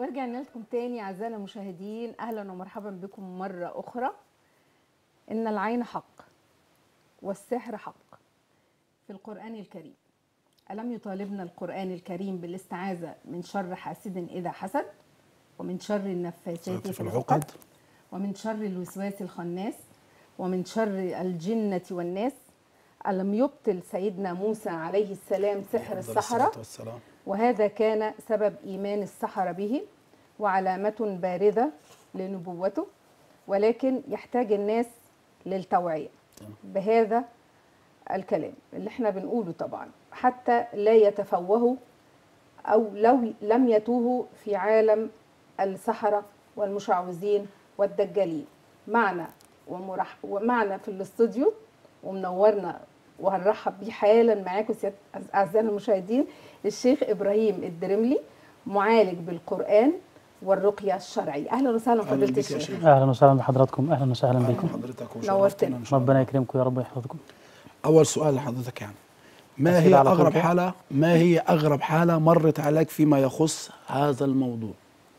ورجعنا لكم تاني اعزائنا المشاهدين اهلا ومرحبا بكم مره اخرى ان العين حق والسحر حق في القران الكريم الم يطالبنا القران الكريم بالاستعاذه من شر حاسد اذا حسد ومن شر النفاثات في العقد ومن شر الوسواس الخناس ومن شر الجنه والناس ألم يبطل سيدنا موسى عليه السلام سحر السحرة والسلام وهذا كان سبب إيمان السحرة به وعلامة باردة لنبوته ولكن يحتاج الناس للتوعية بهذا الكلام اللي احنا بنقوله طبعا حتى لا يتفوهوا أو لو لم يتوهوا في عالم السحرة والمشعوذين والدجالين معنا ومرح ومعنا في الاستوديو ومنورنا وهنرحب بيه حالا معاكم سيادة اعزائنا المشاهدين الشيخ ابراهيم الدرملي معالج بالقران والرقيه الشرعيه اهلا وسهلا أهلاً فضيله بك يا الشيخ شيخ. اهلا وسهلا بحضراتكم اهلا وسهلا أهلاً بكم بحضرتك نورتنا. وشرفتنا إن شاء الله. ربنا يكرمكم يا رب ويحفظكم اول سؤال لحضرتك يعني ما أسئلة هي على طول اغرب كده؟ حاله ما هي اغرب حاله مرت عليك فيما يخص هذا الموضوع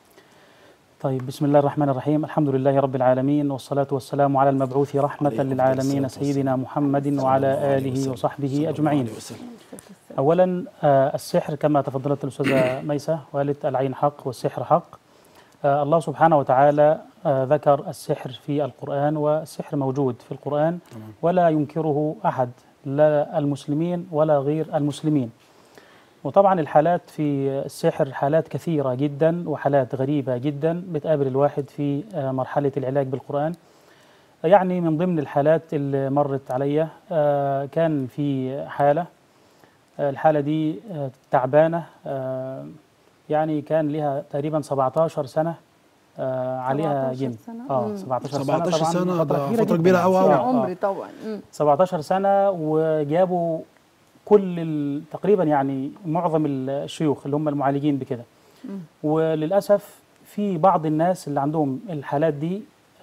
طيب بسم الله الرحمن الرحيم الحمد لله رب العالمين والصلاة والسلام على المبعوث رحمة عليه أفضل للعالمين الصلاة سيدنا محمد صلى وعلى الله عليه آله وسلم. وصحبه صلى الله أجمعين عليه وسلم. أولا آه، السحر كما تفضلت الأستاذة ميسة وقالت العين حق والسحر حق آه، الله سبحانه وتعالى آه، ذكر السحر في القرآن والسحر موجود في القرآن تمام. ولا ينكره أحد لا المسلمين ولا غير المسلمين وطبعا الحالات في السحر حالات كثيرة جدا وحالات غريبة جدا بتقابل الواحد في آه، مرحلة العلاج بالقرآن يعني من ضمن الحالات اللي مرت عليا آه، كان في حالة آه، الحالة دي آه، تعبانة آه، يعني كان لها تقريبا 17 سنة آه، عليها 17 جن سنة؟ اه مم. 17 سنة 17 طبعاً سنة ده فترة جداً. كبيرة أوي آه، أوي. آه. عمري طبعا مم. 17 سنة وجابوا كل ال- تقريبا يعني معظم الشيوخ اللي هم المعالجين بكده مم. وللأسف في بعض الناس اللي عندهم الحالات دي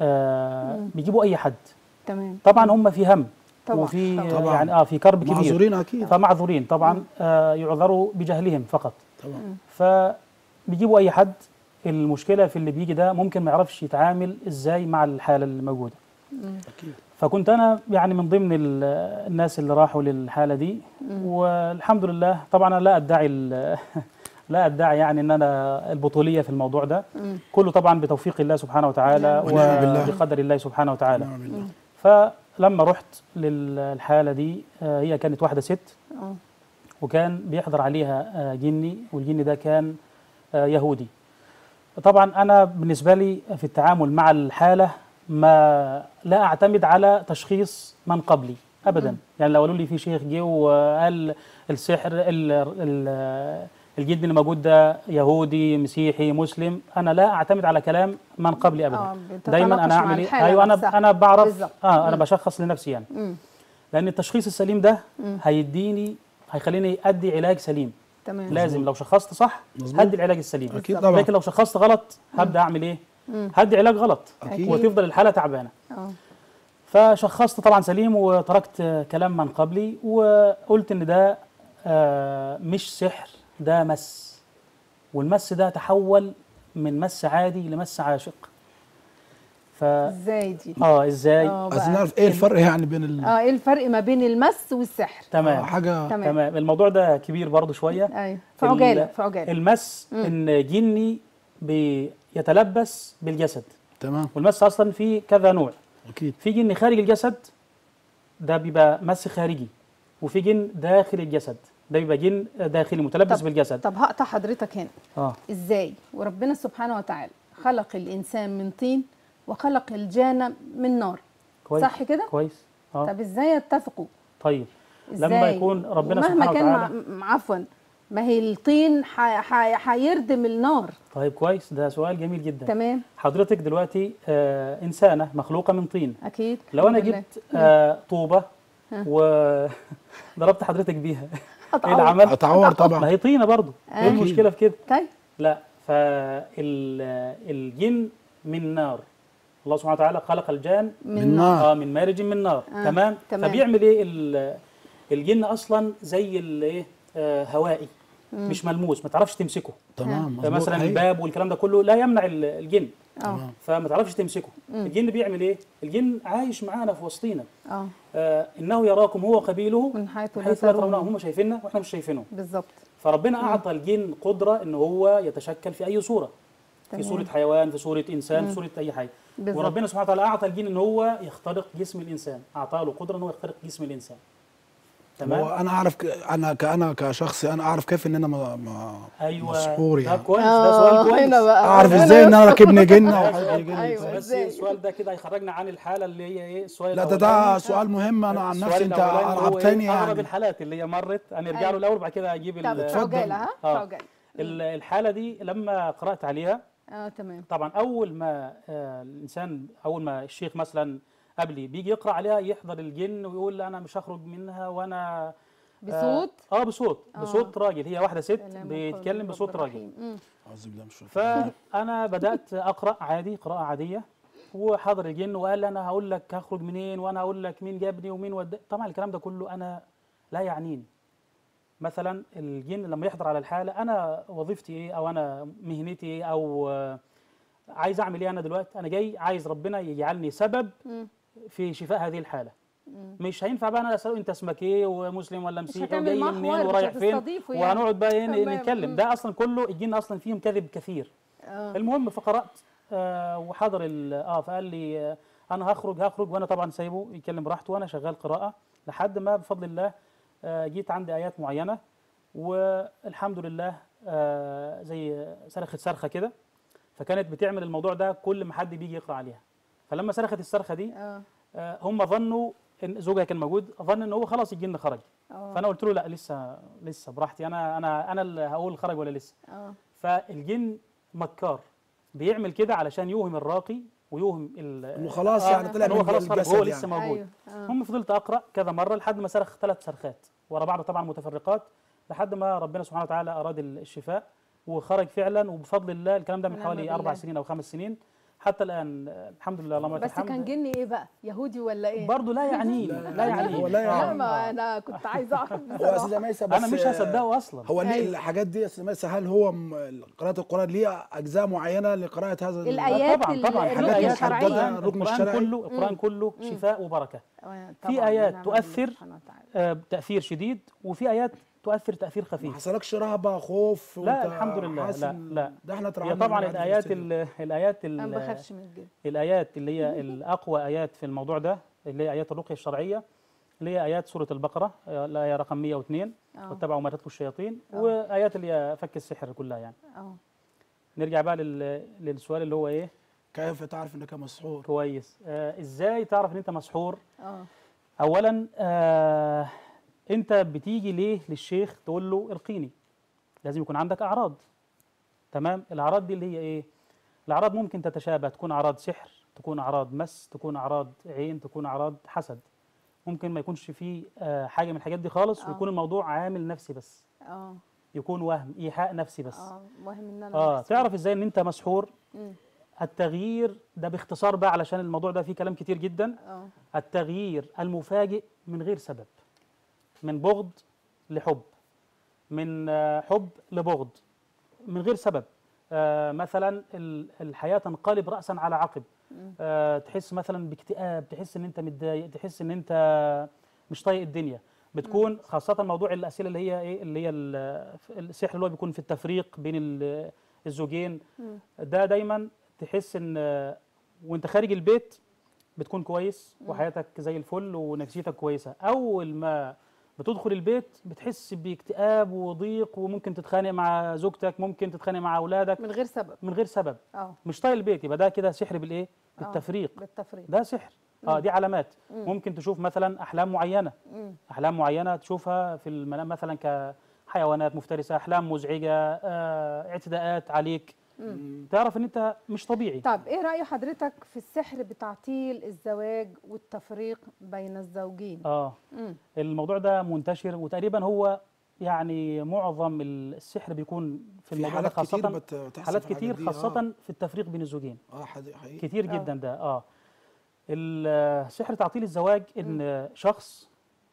آه مم. بيجيبوا أي حد تمم طبعا هم في هم طبعاً، وفي طبعاً. طبعاً. يعني اه في كرب كبير معذورين اكيد فمعذورين طبعا آه يعذروا بجهلهم فقط طبعا فبيجيبوا أي حد المشكلة في اللي بيجي ده ممكن ما يعرفش يتعامل ازاي مع الحالة اللي موجودة مم. اكيد فكنت انا يعني من ضمن ال- الناس اللي راحوا للحاله دي مم. والحمد لله طبعا انا لا ادعي ال- لا ادعي يعني ان انا البطوليه في الموضوع ده مم. كله طبعا بتوفيق الله سبحانه وتعالى ونعم بالله. وبقدر الله سبحانه وتعالى نعم بالله فلما رحت للحاله دي آه، هي كانت واحده ست اه وكان بيحضر عليها آه، جني والجني ده كان آه، يهودي طبعا انا بالنسبه لي في التعامل مع الحاله ما لا اعتمد على تشخيص من قبلي ابدا مم. يعني لو قالوا لي في شيخ جه وقال السحر ال- ال- الجن اللي موجود ده يهودي مسيحي مسلم انا لا اعتمد على كلام من قبلي ابدا اه دايما بتتناقش انا مع اعمل ايه الحالة ايوه نفسها. انا انا بعرف بالظبط. اه انا مم. بشخص لنفسي يعني مم. لان التشخيص السليم ده مم. هيديني هيخليني ادي علاج سليم تمام لازم لو شخصت صح مظبوط. هدي العلاج السليم اكيد بالظبط. طبعا لكن لو شخصت غلط هبدا اعمل ايه مم. هدي علاج غلط اكيد وتفضل الحاله تعبانه اه فشخصت طبعا سليم وتركت آه، كلام من قبلي وقلت ان ده آه، مش سحر ده مس والمس ده تحول من مس عادي لمس عاشق ف ازاي دي اه ازاي اه عايزين بقى. نعرف ايه الفرق يعني بين ال... اه ايه الفرق ما بين المس والسحر آه، تمام حاجه تمام تمام الموضوع ده كبير برضو شويه ايوه في عجاله ال- في عجاله المس مم. ان جني بيتلبس بالجسد تمام والمس اصلا في كذا نوع اكيد في جن خارج الجسد ده بيبقى مس خارجي وفي جن داخل الجسد ده بيبقى جن داخلي متلبس طب- بالجسد طب هقطع حضرتك هنا اه ازاي وربنا سبحانه وتعالى خلق الانسان من طين وخلق الجان من نار كويس صح كده كويس اه طب ازاي يتفقوا طيب ازاي لما يكون ربنا مهما سبحانه كان وتعالى مع- م- عفوا ما هي الطين ح- ح- هيردم النار طيب كويس ده سؤال جميل جدا تمام حضرتك دلوقتي آه انسانه مخلوقه من طين اكيد لو انا الحمد لله. جبت آه طوبه ها. وضربت حضرتك بيها ايه هتعور. العمل اتعور ما طبعا هي طينه برضه ايه أكيد. المشكله في كده طيب لا فالجن من نار الله سبحانه وتعالى خلق الجان من نار اه من مارج من نار آه، تمام تمام. فبيعمل ايه ال- الجن اصلا زي الايه آه هوائي مش ملموس ما تعرفش تمسكه تمام مظبوط فمثلا حقيقي. الباب والكلام ده كله لا يمنع ال- الجن اه فما تعرفش تمسكه الجن بيعمل ايه الجن عايش معانا في وسطينا اه آه انه يراكم هو قبيله من حيث لا حيث لا ترونهم ترونهم هم شايفيننا واحنا مش شايفينهم بالظبط فربنا اعطى الجن قدره ان هو يتشكل في اي صوره في تمام. صوره حيوان في صوره انسان في صوره اي حاجه بالظبط. وربنا سبحانه وتعالى اعطى الجن ان هو يخترق جسم الانسان اعطى له قدره ان هو يخترق جسم الانسان هو تمام انا اعرف ك... انا كانا كشخصي انا اعرف كيف ان انا ما... ما ايوه مسحور ده يعني كويس ده سؤال كويس هنا بقى اعرف هنا ازاي ان بقى. انا راكبني جن او حاجه جن أيوة. بس إزاي؟ السؤال ده كده هيخرجنا عن الحاله اللي هي ايه السؤال لا ده الأولاني. ده سؤال مهم انا عن السؤال نفسي انت الأولاني هو ارهبتني إيه؟ اغرب يعني الحالات اللي هي مرت هنرجع له أيوة. الاول وبعد كده اجيب طب ال- في عجاله ها في آه. عجاله ال- الحاله دي لما قرات عليها اه تمام طبعا اول ما آه، الانسان اول ما الشيخ مثلا قبلي بيجي يقرا عليها يحضر الجن ويقول انا مش هخرج منها وانا بصوت اه, آه بصوت آه. بصوت راجل هي واحده ست سلام بيتكلم الرب بصوت راجل الرحيم. مم. اعوذ بالله من الشيطان فانا بدات اقرا عادي قراءه عاديه وحضر الجن وقال لي انا هقول لك هخرج منين وانا هقول لك مين جابني ومين ود طبعا الكلام ده كله انا لا يعنيني مثلا الجن لما يحضر على الحاله انا وظيفتي ايه او انا مهنتي ايه او آه، عايز اعمل ايه انا دلوقتي انا جاي عايز ربنا يجعلني سبب مم. في شفاء هذه الحاله مم. مش هينفع بقى انا اساله انت اسمك ايه ومسلم ولا مسيحي هتعمل وجاي معاه منين حوار، مش ورايح فين هتستضيفه يعني. وهنقعد بقى ايه تمام. نتكلم مم. ده اصلا كله الجن اصلا فيهم كذب كثير اه المهم فقرات آه وحضر ال- اه فقال لي آه انا هخرج هخرج وانا طبعا سايبه يتكلم براحته وانا شغال قراءه لحد ما بفضل الله آه جيت عندي ايات معينه والحمد لله آه زي صرخت صرخه كده فكانت بتعمل الموضوع ده كل ما حد بيجي يقرا عليها فلما صرخت الصرخه دي اه آه هم ظنوا ان زوجها كان موجود ظن ان هو خلاص الجن خرج اه فانا قلت له لا لسه لسه براحتي انا انا انا اللي هقول خرج ولا لسه اه فالجن مكار بيعمل كده علشان يوهم الراقي ويوهم ال انه خلاص آه، يعني طلع إن هو من خلاص خرج الجسد هو يعني. لسه موجود ايوه اه هم فضلت اقرا كذا مره لحد ما صرخ ثلاث صرخات ورا بعض طبعا متفرقات لحد ما ربنا سبحانه وتعالى اراد الشفاء وخرج فعلا وبفضل الله الكلام ده من ونعم حوالي اربع بالله. سنين او خمس سنين حتى الان آه، الحمد لله اللهم لك بس الحمد كان جني ايه بقى يهودي ولا ايه برضه لا يعنيه لا، لا لا، يعنيه هو لا آه. لا يعني. ما انا كنت عايزه اعرف هو يا بصراحه استاذه ميسه بس انا مش هصدقه اصلا هو ليه أيوة. الحاجات دي يا استاذه ميسه هل هو م- قراءه القران ليها اجزاء معينه لقراءه هذا ال- الآيات طبعا طبعا ال- في الركن ايات الشرعية. القرآن الركن القرآن الشرعي. كله القرآن كله شفاء وبركة آه، في طبعاً، آيات ونعم تؤثر بالله سبحانه وتعالى. آه، تأثير شديد وفي آيات تؤثر تأثير ما خفيف حصلكش رهبه خوف لا، وأنت الحمد لله، حاسس لا، إن لا. ده احنا هي اترعبنا طبعا من العيال الآيات الفلسطينية. ال- الآيات انا ما ال- بخافش من الجن الآيات اللي هي الأقوى آيات في الموضوع ده اللي هي آيات الرقية الشرعية اللي هي آيات سورة البقرة آه، الآية رقم 102 اه واتبعوا ما تتلو الشياطين آه. وآيات اللي هي فك السحر كلها يعني اه نرجع بقى لل- للسؤال اللي هو إيه كيف تعرف انك مسحور كويس آه إزاي تعرف إن أنت مسحور اه اولا آه انت بتيجي ليه للشيخ تقول له ارقيني لازم يكون عندك اعراض تمام الاعراض دي اللي هي ايه الاعراض ممكن تتشابه تكون اعراض سحر تكون اعراض مس تكون اعراض عين تكون اعراض حسد ممكن ما يكونش فيه آه حاجه من الحاجات دي خالص آه. ويكون الموضوع عامل نفسي بس اه يكون وهم ايحاء نفسي بس اه مهم ان انا اه أحس تعرف ازاي ان انت مسحور مم. التغيير ده باختصار بقى علشان الموضوع ده فيه كلام كتير جدا اه التغيير المفاجئ من غير سبب من بغض لحب من آه، حب لبغض من غير سبب آه، مثلا ال- الحياة تنقلب رأسا على عقب مم. آه، تحس مثلا باكتئاب تحس ان انت متضايق تحس ان انت مش طايق الدنيا بتكون خاصة موضوع الأسئلة اللي هي ايه اللي هي ال- السحر اللي هو بيكون في التفريق بين ال- الزوجين مم. ده دايما تحس ان آه، وانت خارج البيت بتكون كويس وحياتك زي الفل ونفسيتك كويسه اول ما بتدخل البيت بتحس باكتئاب وضيق وممكن تتخانق مع زوجتك ممكن تتخانق مع اولادك من غير سبب من غير سبب اه مش طايق البيت يبقى ده كده سحر بالايه آه. بالتفريق بالتفريط ده سحر اه دي علامات مم. ممكن تشوف مثلا احلام معينه مم. احلام معينه تشوفها في المنام مثلا كحيوانات مفترسه احلام مزعجه آه، اعتداءات عليك مم. تعرف ان انت مش طبيعي طب ايه رأي حضرتك في السحر بتعطيل الزواج والتفريق بين الزوجين اه مم. الموضوع ده منتشر وتقريبا هو يعني معظم السحر بيكون في في الموضوع ده حالات كتير خاصة بت- بتحصل حالات في الحاجات كتير دي، خاصة اه, في التفريق بين الزوجين آه حد- حقيقي كتير آه. جدا ده اه السحر تعطيل الزواج ان شخص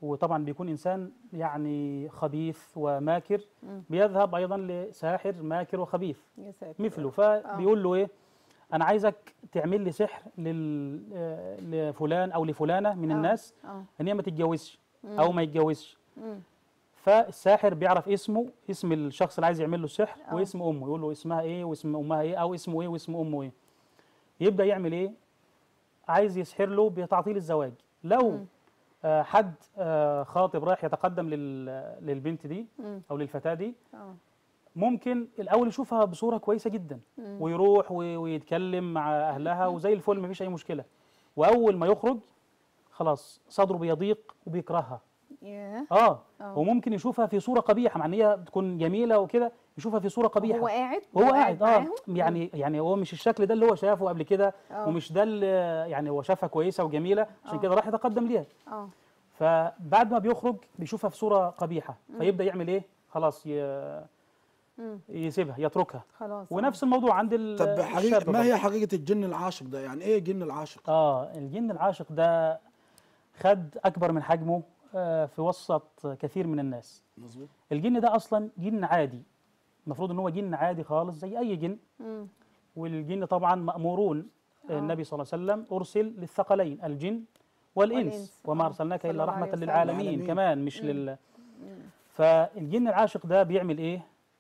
وطبعا بيكون انسان يعني خبيث وماكر مم. بيذهب ايضا لساحر ماكر وخبيث يا ساتر مثله فبيقول له ايه انا عايزك تعمل لي سحر لل... آه، لفلان او لفلانه من آه. الناس اه ان هي ما تتجوزش او ما يتجوزش مم. فالساحر بيعرف اسمه اسم الشخص اللي عايز يعمل له السحر آه. واسم امه يقول له اسمها ايه واسم امها ايه او اسمه ايه واسم امه ايه يبدا يعمل ايه عايز يسحر له بتعطيل الزواج لو مم. آه حد آه خاطب رايح يتقدم لل... للبنت دي مم. او للفتاه دي اه ممكن الاول يشوفها بصوره كويسه جدا مم. ويروح وي- ويتكلم مع اهلها وزي الفل مفيش اي مشكله واول ما يخرج خلاص صدره بيضيق وبيكرهها ياه اه آه. وممكن يشوفها في صوره قبيحه مع ان هي تكون جميله وكده يشوفها في صوره قبيحه هو قاعد وهو قاعد اه معاهم؟ يعني يعني هو مش الشكل ده اللي هو شافه قبل كده آه. ومش ده اللي يعني هو شافها كويسه وجميله عشان آه. كده راح يتقدم ليها اه فبعد ما بيخرج بيشوفها في صوره قبيحه فيبدا يعمل ايه خلاص ي- مم. يسيبها يتركها خلاص آه. ونفس الموضوع عند ال- طب الشاب حقيقة ما برضه. هي حقيقة الجن العاشق ده يعني ايه جن العاشق اه الجن العاشق ده خد اكبر من حجمه آه في وسط كثير من الناس مظبوط الجن ده اصلا جن عادي المفروض ان هو جن عادي خالص زي اي جن مم. والجن طبعا مامورون آه. النبي صلى الله عليه وسلم ارسل للثقلين الجن والانس, والإنس. وما آه. ارسلناك صلى الا الله عليه رحمه وسلم. للعالمين العالمين. كمان مش لل فالجن العاشق ده بيعمل ايه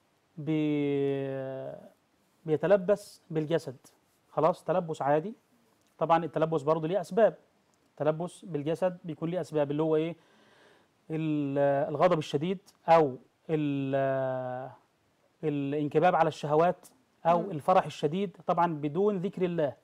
بي... بيتلبس بالجسد خلاص تلبس عادي طبعا التلبس برضه ليه اسباب تلبس بالجسد بيكون ليه اسباب اللي هو ايه ال- الغضب الشديد او ال- الانكباب على الشهوات او مم. الفرح الشديد طبعا بدون ذكر الله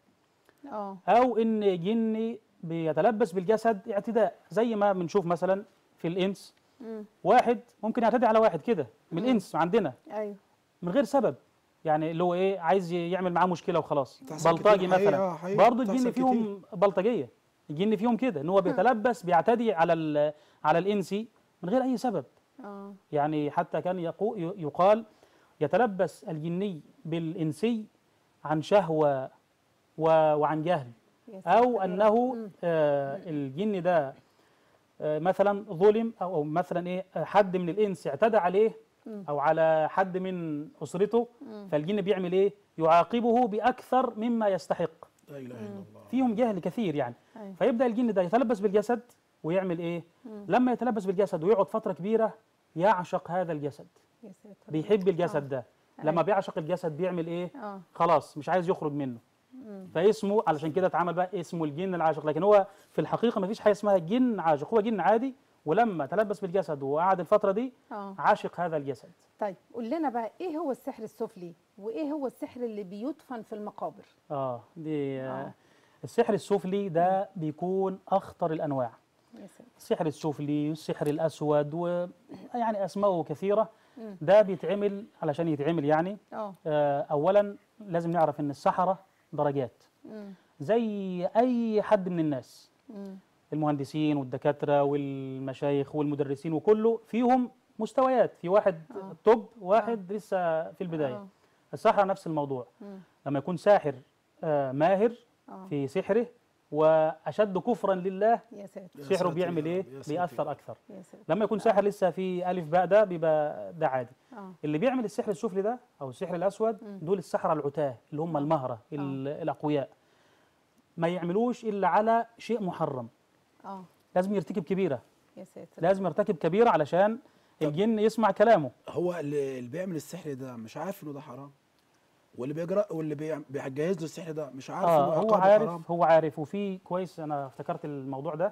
اه او ان جني بيتلبس بالجسد اعتداء زي ما بنشوف مثلا في الانس مم. واحد ممكن يعتدي على واحد كده من الانس عندنا ايوه من غير سبب يعني اللي هو ايه عايز يعمل معاه مشكله وخلاص بتحصل بلطجي كتير حقيقة، مثلا آه، حقيقة، برضه بتحصل الجن فيهم بلطجيه الجن فيهم كده ان هو بيتلبس بيعتدي على ال- على الانسي من غير اي سبب اه يعني حتى كان يقو يقال يتلبس الجني بالانسي عن شهوه و- وعن جهل يا ساتر او يا رب. انه مم. آه الجن ده آه مثلا ظلم او أو مثلا ايه آه، حد من الانس اعتدى عليه مم. او على حد من اسرته مم. فالجن بيعمل ايه يعاقبه باكثر مما يستحق لا اله الا الله فيهم جهل كثير يعني أيوة. فيبدا الجن ده يتلبس بالجسد ويعمل ايه لما يتلبس بالجسد ويقعد فتره كبيره يعشق هذا الجسد يا ساتر بيحب الجسد ده لما أيوة. بيعشق الجسد بيعمل ايه اه خلاص مش عايز يخرج منه فاسمه علشان كده اتعمل بقى اسمه الجن العاشق لكن هو في الحقيقه ما فيش حاجه اسمها جن عاشق هو جن عادي ولما تلبس بالجسد وقعد الفتره دي اه عاشق هذا الجسد طيب قول لنا بقى ايه هو السحر السفلي وايه هو السحر اللي بيدفن في المقابر اه دي آه. آه. السحر السفلي ده بيكون اخطر الانواع يا ساتر السحر السفلي والسحر الاسود ويعني اسماءه كثيره مم. ده بيتعمل علشان يتعمل يعني اه آه اولا لازم نعرف ان السحره درجات مم. زي اي حد من الناس مم. المهندسين والدكاتره والمشايخ والمدرسين وكله فيهم مستويات في واحد آه. توب واحد لسه في البدايه آه. السحره نفس الموضوع مم. لما يكون ساحر آه ماهر اه في سحره واشد كفرا لله يا ساتر يا سحره ساتر بيعمل يا ايه رب، يا ساتر. بيأثر اكثر يا ساتر لما يكون ساحر لسه في الف باء ده بيبقى ده عادي اه اللي بيعمل السحر السفلي ده او السحر الاسود مم. دول السحره العتاه اللي هم المهره ال- الاقوياء ما يعملوش الا على شيء محرم اه لازم يرتكب كبيره يا ساتر لازم يرتكب كبيره علشان الجن يسمع كلامه هو اللي, اللي بيعمل السحر ده مش عارف انه ده حرام واللي بيجرأ واللي بي- بيجهز له السحر ده مش عارف اه انه هو عقابه حرام عارف هو عارف وفي كويس انا افتكرت الموضوع ده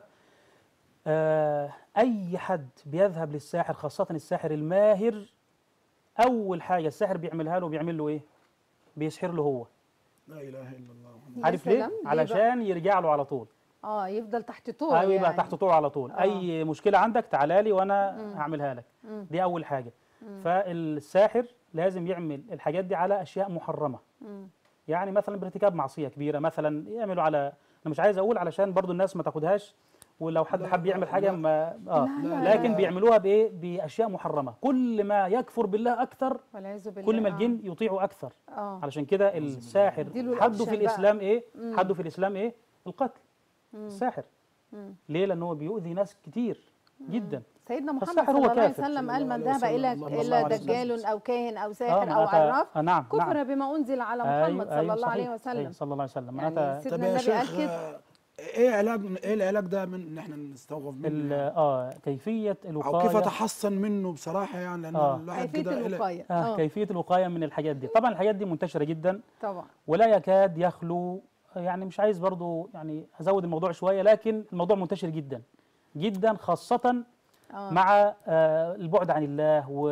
آه اي حد بيذهب للساحر خاصه الساحر الماهر اول حاجه الساحر بيعملها له بيعمل له ايه بيسحر له هو لا اله الا الله محمد يا عارف ليه سلام، ليه بقى؟ علشان يرجع له على طول اه يفضل تحت طول ايوه يبقى يعني. تحت طوع على طول آه. اي مشكله عندك تعالى لي وانا هعملها لك مم. دي اول حاجه فالساحر لازم يعمل الحاجات دي على اشياء محرمه مم. يعني مثلا بارتكاب معصيه كبيره مثلا يعملوا على انا مش عايز اقول علشان برضو الناس ما تاخدهاش ولو حد لا، حب لا، يعمل حاجه لا. ما اه لا، لا، لكن لا. بيعملوها بايه باشياء محرمه كل ما يكفر بالله اكثر والعياذ بالله كل ما آه. الجن يطيعه اكثر اه علشان كده الساحر اديله حده في الأوبشن الاسلام ايه مم. حده في الاسلام ايه القتل مم. الساحر مم. ليه لان هو بيؤذي ناس كتير جدا سيدنا محمد فالساحر صلى هو الله عليه كافر. وسلم صلى قال الله من عليه ذهب وسلم. الى الله الى عليه وسلم. دجال او كاهن او آه، ساحر او معناتها- عراف آه، نعم كفر نعم بما انزل على أيوة، محمد أيوة، صلى الله عليه صحيح، وسلم صحيح، صلى الله عليه وسلم يعني معناتها سيدنا طب يا النبي قال شيخ كده آه، ايه علاج ايه العلاج ده من ان احنا نستوقف ال- منه يعني؟ اه كيفيه او الوقايه كيف اتحصن منه بصراحه يعني لان آه. الواحد كيفيه كده إيه- الوقايه آه اه كيفيه الوقايه من الحاجات دي طبعا الحاجات دي منتشره جدا طبعا ولا يكاد يخلو يعني مش عايز برضو يعني هزود الموضوع شويه لكن الموضوع منتشر جدا جدا خاصه اه مع آه، البعد عن الله و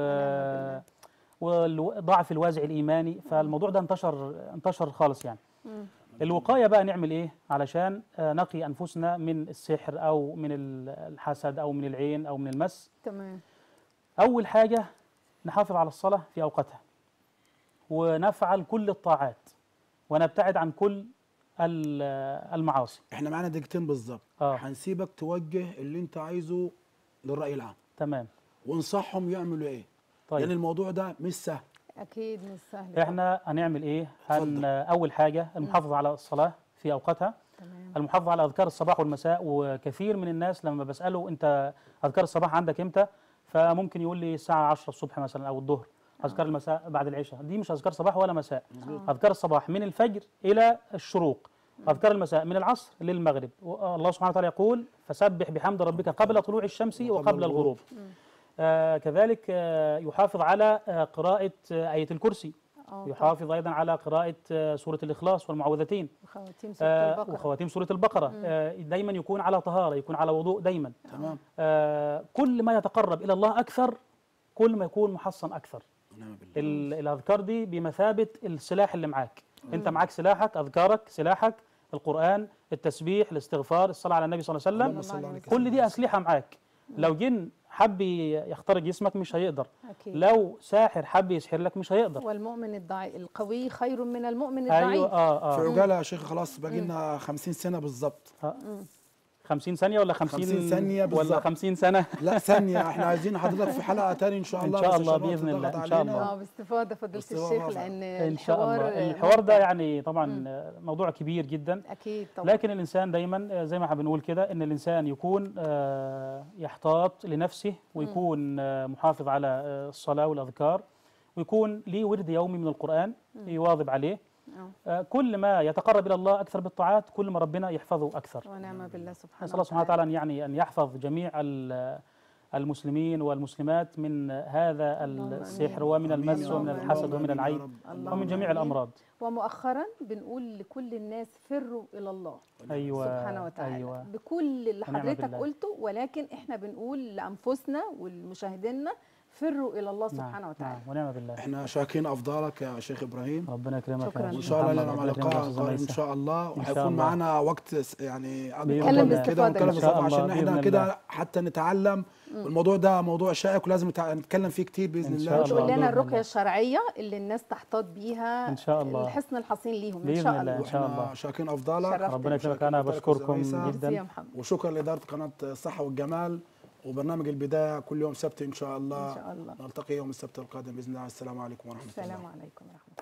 ونعم وضعف الوازع الايماني فالموضوع ده انتشر انتشر خالص يعني مم. الوقايه بقى نعمل ايه علشان آه، نقي انفسنا من السحر او من ال- الحسد او من العين او من المس تمام اول حاجه نحافظ على الصلاه في اوقاتها ونفعل كل الطاعات ونبتعد عن كل ال- المعاصي احنا معانا دقيقتين بالظبط اه هنسيبك توجه اللي انت عايزه للراي العام تمام وانصحهم يعملوا ايه طيب لان الموضوع ده مش سهل اكيد مش سهل احنا هنعمل ايه هن اتفضل. اول حاجه المحافظه على الصلاه في اوقاتها تمام المحافظه على اذكار الصباح والمساء وكثير من الناس لما بساله انت اذكار الصباح عندك امتى فممكن يقول لي الساعه 10 الصبح مثلا او الظهر اذكار المساء بعد العشاء دي مش اذكار صباح ولا مساء آه. اذكار الصباح من الفجر الى الشروق اذكار المساء من العصر للمغرب الله سبحانه وتعالى يقول فسبح بحمد ربك قبل طلوع الشمس وقبل الغروب آه كذلك آه يحافظ على آه قراءة آه آية الكرسي اه يحافظ أيضا على قراءة آه سورة الإخلاص والمعوذتين خواتيم سوره آه البقره وخواتيم سورة البقرة آه دايما يكون على طهارة يكون على وضوء دايما تمام آه كل ما يتقرب إلى الله أكثر كل ما يكون محصن أكثر ونعم بالله ال- الأذكار دي بمثابة السلاح اللي معاك أنت معاك سلاحك أذكارك سلاحك القرآن التسبيح الاستغفار الصلاة على النبي صلى الله عليه اللهم وسلم صل على كل دي أسلحة معاك لو جن حب يخترق جسمك مش هيقدر اكيد لو ساحر حب يسحر لك مش هيقدر والمؤمن الضعيف القوي خير من المؤمن ايوه الضعيف اه في اه عجاله يا شيخ خلاص باقي لنا 50 سنه بالظبط 50 ثانيه ولا 50 50 ثانية ولا بالظبط. 50 سنه لا ثانيه احنا عايزين حضرتك في حلقه تاني ان شاء إن الله شاء بس الله عشان الوقت بإذن الله، ضغط إن شاء علينا. الله. اه باستفاضه فضيله باستفاضة الشيخ رافعة. لان ان شاء الحوار الله الحوار ده ممتع. يعني طبعا موضوع كبير جدا اكيد طبعا لكن الانسان دايما آه، زي ما احنا بنقول كده ان الانسان يكون آه، يحتاط لنفسه ويكون آه، محافظ على آه، الصلاه والاذكار ويكون ليه ورد يومي من القران يواظب عليه آه. آه، كل ما يتقرب الى الله اكثر بالطاعات كل ما ربنا يحفظه اكثر ونعم بالله سبحانه نسال الله سبحانه وتعالى ان يعني ان يحفظ جميع ال- المسلمين والمسلمات من هذا اللهم السحر آمين. ومن المس آمين. ومن اللهم الحسد آمين ومن يا العين رب. اللهم ومن جميع آمين. الامراض ومؤخرا بنقول لكل الناس فروا الى الله ايوه سبحانه وتعالى ايوه بكل اللي ونعم حضرتك بالله. قلته ولكن احنا بنقول لانفسنا والمشاهدينا فروا الى الله نعم سبحانه وتعالى نعم ونعم بالله احنا شاكرين افضالك يا شيخ ابراهيم ربنا يكرمك شكراً. يا وان شيخ شاء الله محمد. لنا ربنا يكرمك يا لقاء أستاذ قريب ان ميسة. شاء الله إن شاء وهيكون الله. معانا وقت س- يعني بإذن أكبر الله. من كده ونتكلم إن شاء بصراحه الله، عشان بإذن احنا الله. كده حتى نتعلم الموضوع ده موضوع شائك ولازم نتع- نتكلم فيه كتير باذن إن الله شاء الله. وتقول لنا بإذن الرقيه الله. الشرعيه اللي الناس تحتاط بيها إن شاء الله. الحصن الحصين ليهم ان بإذن شاء الله. الله إن شاء وإحنا الله. شاكرين افضالك شرفتنا. ربنا يكرمك شكراً انا لك يا بشكركم أستاذ ميسة. جدا يا محمد وشكرا لاداره قناه الصحه والجمال وبرنامج البدايه كل يوم سبت ان شاء الله ان شاء الله نلتقي يوم السبت القادم باذن الله السلام عليكم ورحمه الله السلام عليكم ورحمه الله